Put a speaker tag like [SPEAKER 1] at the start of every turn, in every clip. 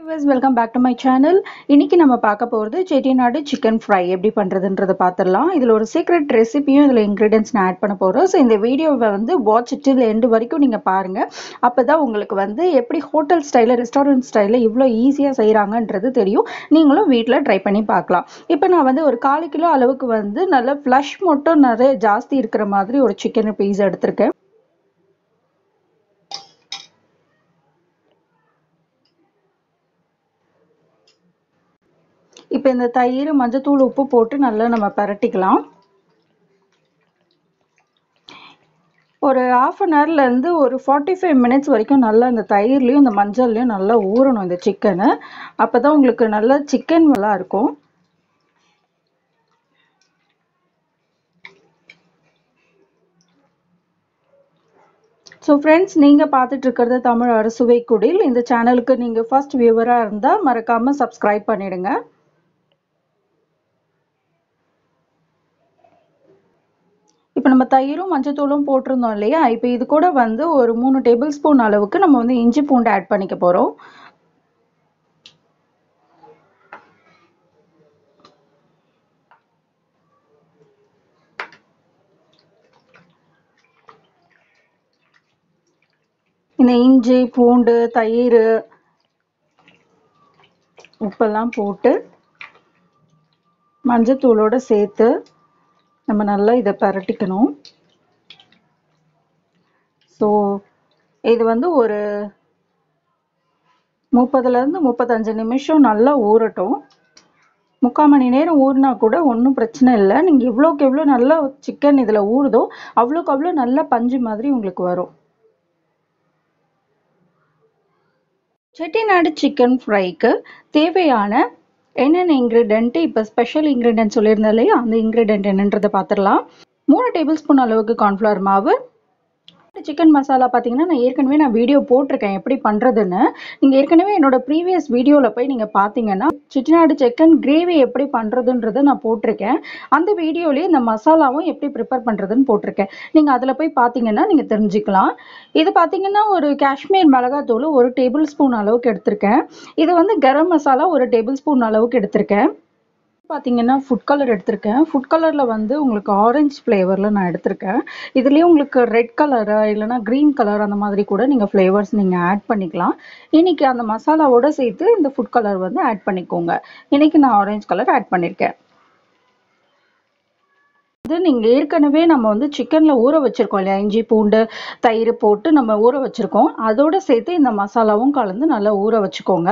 [SPEAKER 1] viewers welcome back to my channel இன்னைக்கு நம்ம பார்க்க போகிறது செட்டிநாடு சிக்கன் ஃப்ரை எப்படி பண்ணுறதுன்றதை பார்த்துடலாம் இதில் ஒரு சீக்ரெட் ரெசிபியும் இதில் இன்க்ரீடியன்ஸ் நான் ஆட் பண்ண போகிறோம் ஸோ இந்த வீடியோவை வந்து வாட்ச் டில் எண்டு வரைக்கும் நீங்கள் பாருங்கள் அப்போ தான் உங்களுக்கு வந்து எப்படி ஹோட்டல் ஸ்டைலில் ரெஸ்டாரண்ட் ஸ்டைலில் இவ்வளோ ஈஸியாக செய்கிறாங்கன்றது தெரியும் நீங்களும் வீட்டில் ட்ரை பண்ணி பார்க்கலாம் இப்போ நான் வந்து ஒரு கால் கிலோ அளவுக்கு வந்து நல்ல ஃப்ளஷ் மட்டும் நிறைய ஜாஸ்தி இருக்கிற மாதிரி ஒரு சிக்கன் பீஸ் எடுத்திருக்கேன் இப்போ இந்த தயிர் மஞ்சத்தூள் உப்பு போட்டு நல்லா நம்ம பரட்டிக்கலாம் ஒரு ஆஃப் அன் ஹவர்லேருந்து ஒரு ஃபார்ட்டி ஃபைவ் மினிட்ஸ் வரைக்கும் நல்லா இந்த தயிர்லேயும் இந்த மஞ்சள்லையும் நல்லா ஊறணும் இந்த சிக்கனு அப்போ தான் உங்களுக்கு நல்லா சிக்கன் நல்லா இருக்கும் ஸோ ஃப்ரெண்ட்ஸ் நீங்கள் பார்த்துட்டு இருக்கிறது தமிழ் அறுசுவை குடில் இந்த சேனலுக்கு நீங்கள் ஃபர்ஸ்ட் வியூவராக இருந்தால் மறக்காமல் சப்ஸ்கிரைப் பண்ணிடுங்க இப்போ நம்ம தயிரும் மஞ்சத்தூளும் போட்டிருந்தோம் இல்லையா இப்போ இது கூட வந்து ஒரு மூணு டேபிள் ஸ்பூன் அளவுக்கு நம்ம வந்து இஞ்சி பூண்டு ஆட் பண்ணிக்க போகிறோம் இந்த இஞ்சி பூண்டு தயிர் உப்பெல்லாம் போட்டு மஞ்சத்தூளோட சேர்த்து நம்ம நல்லா இதை பரட்டிக்கணும் ஸோ இது வந்து ஒரு முப்பதுலேருந்து முப்பத்தஞ்சு நிமிஷம் நல்லா ஊறட்டும் முக்கால் மணி நேரம் ஊறினா கூட ஒன்றும் பிரச்சனை இல்லை நீங்கள் எவ்வளோக்கு எவ்வளோ நல்லா சிக்கன் இதில் ஊறுதோ அவ்வளோக்கு அவ்வளோ நல்லா பஞ்சு மாதிரி உங்களுக்கு வரும் செட்டிநாடு சிக்கன் ஃப்ரைக்கு தேவையான என்னென்ன இன்க்ரீடியன்ட்டு இப்போ ஸ்பெஷல் இன்க்ரீடியன்ட் சொல்லியிருந்தேன் இல்லையா அந்த இன்க்ரீடியன்ட் என்னன்றதை பார்த்துடலாம் மூணு டேபிள் ஸ்பூன் அளவுக்கு கார்ன்ஃப்ளவர் மாவு சிக்கன் மசாலா பார்த்தீங்கன்னா நான் ஏற்கனவே நான் வீடியோ போட்டிருக்கேன் எப்படி பண்ணுறதுன்னு நீங்கள் ஏற்கனவே என்னோட ப்ரீவியஸ் வீடியோவில் போய் நீங்கள் பார்த்தீங்கன்னா செட்டிநாடு சிக்கன் கிரேவி எப்படி பண்ணுறதுன்றதை நான் போட்டிருக்கேன் அந்த வீடியோலேயே இந்த மசாலாவும் எப்படி ப்ரிப்பேர் பண்ணுறதுன்னு போட்டிருக்கேன் நீங்கள் அதில் போய் பார்த்தீங்கன்னா நீங்கள் தெரிஞ்சுக்கலாம் இது பார்த்தீங்கன்னா ஒரு காஷ்மீர் மிளகாத்தூள் ஒரு டேபிள் ஸ்பூன் அளவுக்கு எடுத்திருக்கேன் இது வந்து கரம் மசாலா ஒரு டேபிள் ஸ்பூன் அளவுக்கு எடுத்திருக்கேன் பார்த்தீங்கன்னா ஃபுட் கலர் எடுத்திருக்கேன் ஃபுட் கலரில் வந்து உங்களுக்கு ஆரஞ்சு ஃப்ளேவரில் நான் எடுத்திருக்கேன் இதுலேயே உங்களுக்கு ரெட் கலரு இல்லைனா க்ரீன் கலர் அந்த மாதிரி கூட நீங்கள் ஃப்ளேவர்ஸ் நீங்கள் ஆட் பண்ணிக்கலாம் இன்றைக்கி அந்த மசாலாவோட சேர்த்து இந்த ஃபுட் கலர் வந்து ஆட் பண்ணிக்கோங்க இன்றைக்கி நான் ஆரஞ்சு கலர் ஆட் பண்ணியிருக்கேன் இது நீங்கள் ஏற்கனவே நம்ம வந்து சிக்கனில் ஊற வச்சுருக்கோம் இல்லையா இஞ்சி பூண்டு தயிர் போட்டு நம்ம ஊற வச்சுருக்கோம் அதோடு சேர்த்து இந்த மசாலாவும் கலந்து நல்லா ஊற வச்சுக்கோங்க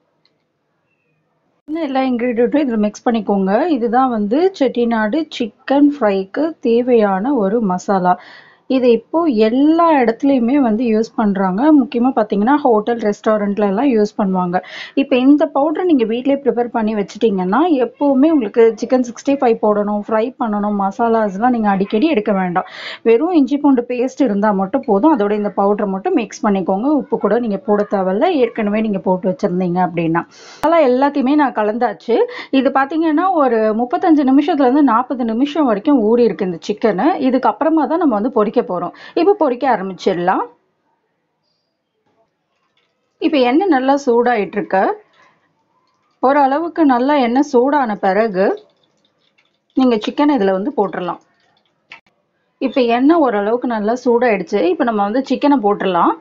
[SPEAKER 1] எல்லா இன்க்ரீடியண்ட்டும் இதில் மிக்ஸ் பண்ணிக்கோங்க இதுதான் வந்து செட்டிநாடு சிக்கன் ஃப்ரைக்கு தேவையான ஒரு மசாலா இது இப்போது எல்லா இடத்துலையுமே வந்து யூஸ் பண்ணுறாங்க முக்கியமாக பார்த்தீங்கன்னா ஹோட்டல் ரெஸ்டாரண்ட்ல எல்லாம் யூஸ் பண்ணுவாங்க இப்போ இந்த பவுடர் நீங்கள் வீட்டிலே ப்ரிப்பேர் பண்ணி வச்சுட்டிங்கன்னா எப்போவுமே உங்களுக்கு சிக்கன் சிக்ஸ்டி ஃபைவ் போடணும் ஃப்ரை பண்ணணும் மசாலாஸ்லாம் நீங்கள் அடிக்கடி எடுக்க வேண்டாம் வெறும் இஞ்சி பூண்டு பேஸ்ட் இருந்தால் மட்டும் போதும் அதோட இந்த பவுடரை மட்டும் மிக்ஸ் பண்ணிக்கோங்க உப்பு கூட நீங்கள் போட தேவையில்ல ஏற்கனவே நீங்கள் போட்டு வச்சுருந்தீங்க அப்படின்னா அதெல்லாம் எல்லாத்தையுமே நான் கலந்தாச்சு இது பார்த்தீங்கன்னா ஒரு முப்பத்தஞ்சு நிமிஷத்துலேருந்து நாற்பது நிமிஷம் வரைக்கும் ஊறி இருக்கு இந்த சிக்கனு இதுக்கப்புறமா தான் நம்ம வந்து பொரிக்க போகிறோம் இப்போ பொரிக்க ஆரம்பிச்சிடலாம் இப்போ எண்ணெய் நல்லா சூடாயிட்டு இருக்கு ஓரளவுக்கு நல்லா எண்ணெய் சூடான பிறகு நீங்கள் சிக்கன் இதில் வந்து போட்டுடலாம் இப்போ எண்ணெய் ஓரளவுக்கு நல்லா சூடாயிடுச்சு இப்போ நம்ம வந்து சிக்கனை போட்டுடலாம்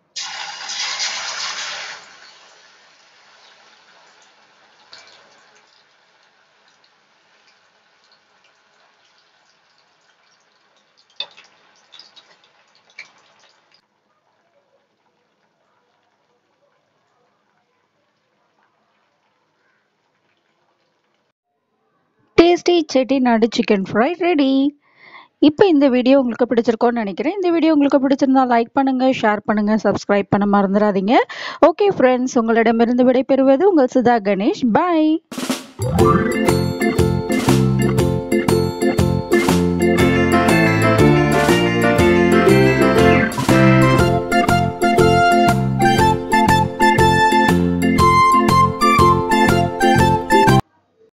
[SPEAKER 1] tasty Chettinad chicken fry ready இப்போ இந்த வீடியோ உங்களுக்கு பிடிச்சிருக்கோன்னு நினைக்கிறேன் இந்த வீடியோ உங்களுக்கு பிடிச்சிருந்தா லைக் பண்ணுங்கள் ஷேர் பண்ணுங்கள் சப்ஸ்கிரைப் பண்ண மறந்துடாதீங்க ஓகே ஃப்ரெண்ட்ஸ் உங்களிடமிருந்து விடைபெறுவது உங்கள் சுதா கணேஷ் பாய்